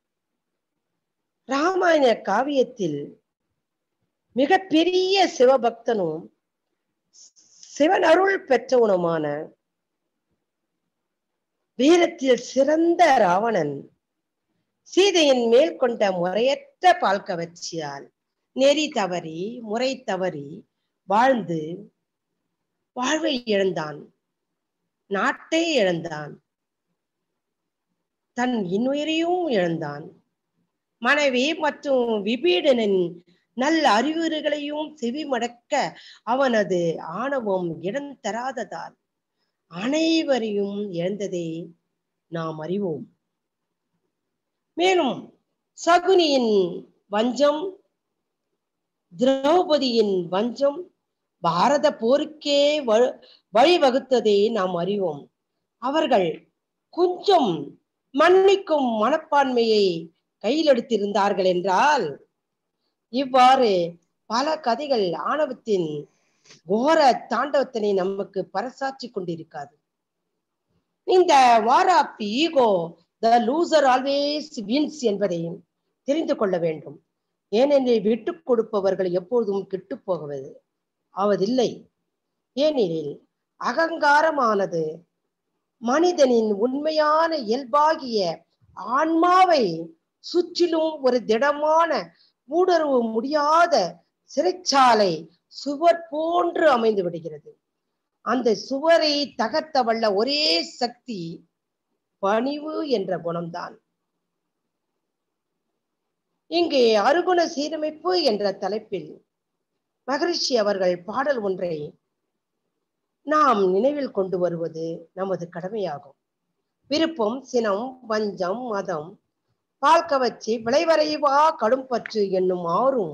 S2: ராமாயண காவியத்தில் மிகப்பெரிய சிவபக்தனும் சிவன் அருள் பெற்றவனுமான வீரத்தில் சிறந்த ராவணன் சீதையின் மேல் கொண்ட முறையற்ற பால் கவர்ச்சியால் நெறி தவறி முறை தவறி வாழ்ந்து வாழ்வை இழந்தான் நாட்டை இழந்தான் தன் இன்னுயிரையும் இழந்தான் மனைவி மற்றும் விபீடனின் நல்ல அறிவுரைகளையும் செவிமடக்க அவனது ஆணவம் இடம் தராததால் அனைவரையும் இழந்ததை நாம் அறிவோம் மேலும் சகுனியின் வஞ்சம் திரௌபதியின் வஞ்சம் பாரத போருக்கே வ- வழிவகுத்ததை நாம் அறிவோம் அவர்கள் கொஞ்சம் மன்னிக்கும் மனப்பான்மையை கையில் எடுத்திருந்தார்கள் என்றால் இவ்வாறு பல கதைகள் ஆணவத்தின் கோர தாண்டவத்தினை நமக்கு பறைசாற்றி கொண்டிருக்காது இந்த war of ego the loser always wins என்பதை தெரிந்து கொள்ள வேண்டும் ஏனெனில் விட்டு கொடுப்பவர்கள் எப்பொழுதும் கெட்டு போவது ஆவதில்லை ஏனெனில் அகங்காரமானது மனிதனின் உண்மையான இயல்பாகிய ஆன்மாவை சுற்றிலும் ஒரு திடமான ஊடுருவ முடியாத சிறைச்சாலை சுவர் போன்று அமைந்து விடுகிறது அந்த சுவரை தகர்த்த வல்ல ஒரே சக்தி பணிவு என்ற குணம்தான் இங்கே அருகுண சீரமைப்பு என்ற தலைப்பில் மகரிஷி அவர்கள் பாடல் ஒன்றை நாம் நினைவில் கொண்டு வருவது நமது கடமையாகும் விருப்பம் சினம் வஞ்சம் மதம் பால் கவர்ச்சி விளைவரைவா கடும்பற்று என்னும் ஆறும்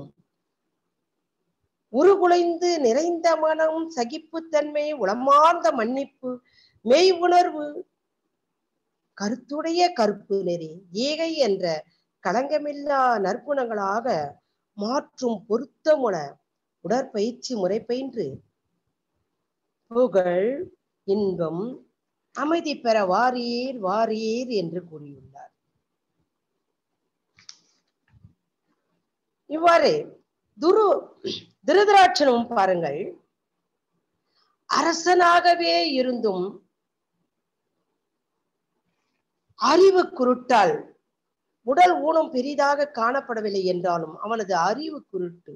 S2: உருகுலைந்து நிறைந்த மனம் சகிப்புத்தன்மை உளமார்ந்த மன்னிப்பு மெய் உணர்வு கருத்துடைய கருப்பு நெறி ஏகை என்ற களங்கமில்லா நற்குணங்களாக மாற்றும் பொருத்தமுன உடற்பயிற்சி முறை பயின்று புகழ் இன்பம் அமைதி பெற வாரீர் வாரீர் என்று கூறியுள்ளார் இவ்வாறு துரு திருதராட்சனும் பாருங்கள் அரசனாகவே இருந்தும் அறிவு குருட்டால் உடல் ஊனம் பெரிதாக காணப்படவில்லை என்றாலும் அவனது அறிவு குருட்டு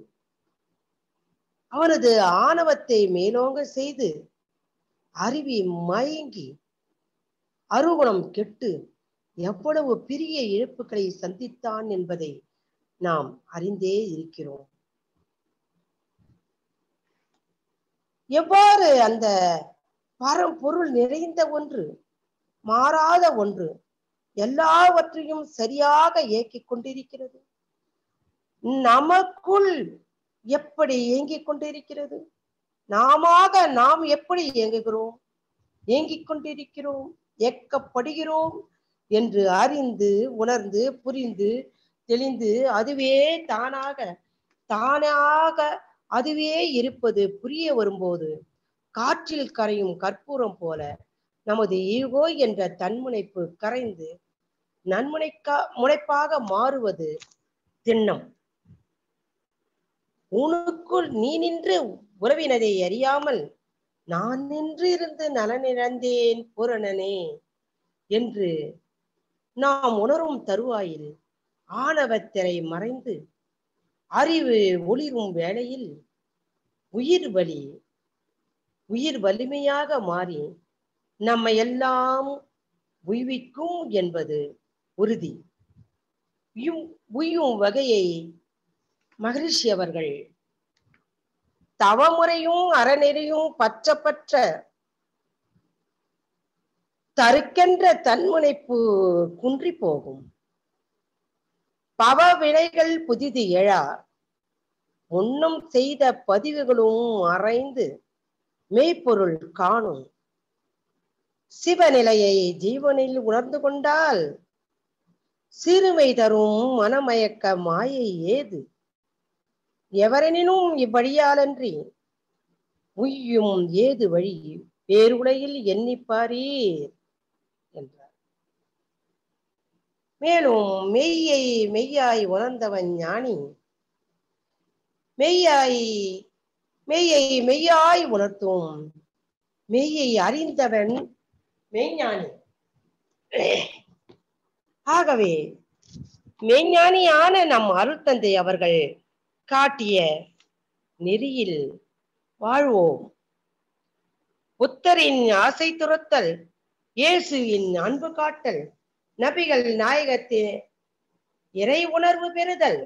S2: அவனது ஆணவத்தை மேலோங்க செய்து அறிவி மயங்கி அருகுணம் கெட்டு எவ்வளவு பெரிய இழப்புகளை சந்தித்தான் என்பதை நாம் அறிந்தே இருக்கிறோம் எவ்வாறு அந்த பரம்பொருள் நிறைந்த ஒன்று மாறாத ஒன்று எல்லாவற்றையும் சரியாக இயக்கிக் கொண்டிருக்கிறது நமக்குள் எப்படி இயங்கிக் கொண்டிருக்கிறது நாமாக நாம் எப்படி இயங்குகிறோம் இயங்கிக் கொண்டிருக்கிறோம் இயக்கப்படுகிறோம் என்று அறிந்து உணர்ந்து புரிந்து தெளிந்து அதுவே தானாக தானாக அதுவே இருப்பது புரிய வரும்போது காற்றில் கரையும் கற்பூரம் போல நமது ஈகோ என்ற தன்முனைப்பு கரைந்து நன்முனைக்கா முனைப்பாக மாறுவது திண்ணம் உனக்குள் நீ நின்று உறவினதை அறியாமல் நான் நின்று இருந்து நலனிழந்தேன் பூரணனே என்று நாம் உணரும் தருவாயில் ஆணவத்திரை மறைந்து அறிவு ஒளிரும் வேளையில் உயிர் வலி உயிர் வலிமையாக மாறி நம்மை எல்லாம் உய்விக்கும் என்பது உறுதி உய்யும் உய்யும் வகையை மகரிஷி அவர்கள் தவமுறையும் அறநெறியும் பற்ற பற்ற தருக்கென்ற தன்முனைப்பு குன்றி போகும் பவ வினைகள் புதிது எழா முன்னும் செய்த பதிவுகளும் மறைந்து மெய்ப்பொருள் காணும் சிவநிலையை ஜீவனில் உணர்ந்து கொண்டால் சிறுமை தரும் மனமயக்க மாயை ஏது எவரெனினும் இவ்வழியாலன்றி உய்யும் ஏது வழி பேருலையில் எண்ணிப்பாரீர் என்றார் மேலும் மெய்யை மெய்யாய் உணர்ந்தவன் ஞானி மெய்யாய் மெய்யை மெய்யாய் உணர்த்தும் மெய்யை அறிந்தவன் மெய்ஞானி ஆகவே மெய்ஞானியான நம் அருள் தந்தை அவர்கள் காட்டிய நெறியில் வாழ்வோம் புத்தரின் ஆசை துரத்தல் இயேசுவின் அன்பு காட்டல் நபிகள் நாயகத்தின் இறை உணர்வு பெறுதல்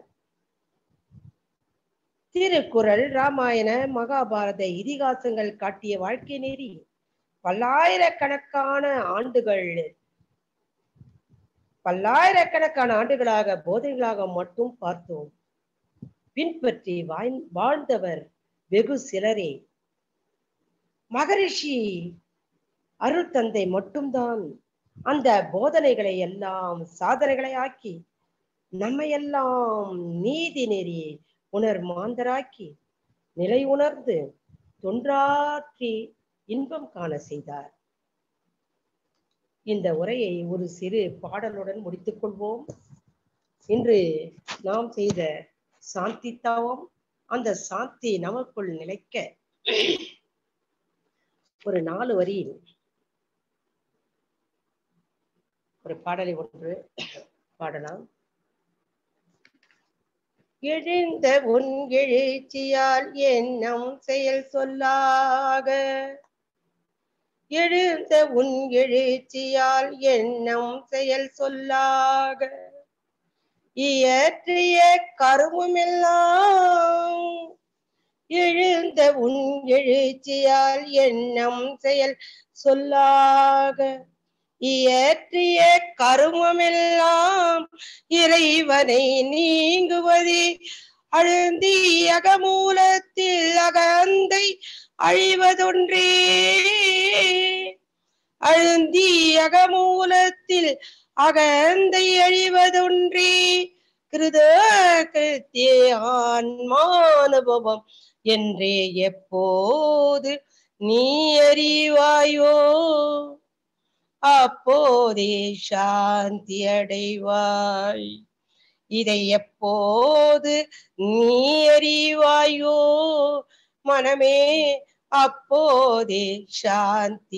S2: திருக்குறள் ராமாயண மகாபாரத இதிகாசங்கள் காட்டிய வாழ்க்கை நெறி பல்லாயிரக்கணக்கான ஆண்டுகள் பல்லாயிரக்கணக்கான ஆண்டுகளாக போதைகளாக மட்டும் பார்த்தோம் பின்பற்றி வாய்ந்- வாழ்ந்தவர் வெகு சிலரே மகரிஷி அருட்தந்தை மட்டும்தான் அந்த போதனைகளை எல்லாம் சாதனைகளை ஆக்கி நம்மையெல்லாம் நீதி நெறி உணர் மாந்தராக்கி நிலை உணர்ந்து தொன்றாற்றி இன்பம் காண செய்தார் இந்த உரையை ஒரு சிறு பாடலுடன் முடித்துக் கொள்வோம் இன்று நாம் செய்த சாந்தி தவம் அந்த சாந்தி நமக்குள் நிலைக்க ஒரு நாலு வரியில் ஒரு பாடலை ஒன்று பாடலாம் எழுந்த உன் எழுச்சியால் எண்ணம் செயல் சொல்லாக எழுந்த உன் எழுச்சியால் எண்ணம் செயல் சொல்லாக இயற்றிய கருமமெல்லாம் எழுந்த உன் எழுச்சியால் எண்ணம் செயல் சொல்லாக இயற்றிய கருமமெல்லாம் இறைவனை நீங்குவதே அழுந்தி அகமூலத்தில் அகந்தை அழிவதொன்றே அழுந்தி அகமூலத்தில் அகந்தை அழிவதொன்றே கிருத கிருத்திய ஆன்மானுபவம் என்றே எப்போது நீ அறிவாயோ அப்போதே சாந்தி அடைவாய் இதை எப்போது நீ அறிவாயோ மனமே அப்போதே சாந்தி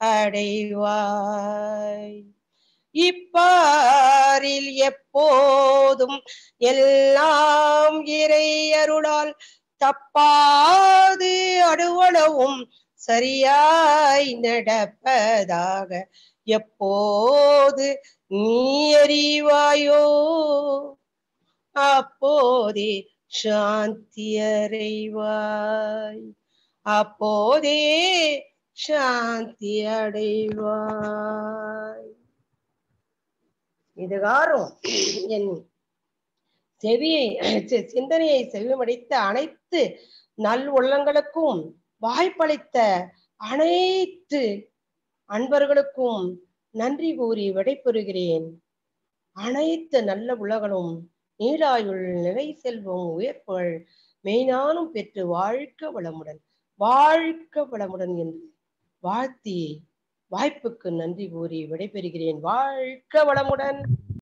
S2: அடைவாய் இப்பாரில் எப்போதும் எல்லாம் இறை அருளால் தப்பாது அடுவளவும் சரியாய் நடப்பதாக எப்போது நீ அறிவாயோ அப்போதே சாந்தி அடைவாய் அப்போதே சாந்தி அடைவாய் இதுகாரும் என் செவியை சி- சிந்தனையை செவிமடைத்த அனைத்து நல் உள்ளங்களுக்கும் வாய்ப்பளித்த அனைத்து அன்பர்களுக்கும் நன்றி கூறி விடைபெறுகிறேன் அனைத்து நல்ல உலகளும் நீலாயுள் நிலை செல்வம் உயர்ப்புகள் மெய்ஞானம் பெற்று வாழ்க்க வளமுடன் வாழ்க்க வளமுடன் என்று வாழ்த்தி வாய்ப்புக்கு நன்றி கூறி விடைபெறுகிறேன் வாழ்க்க வளமுடன்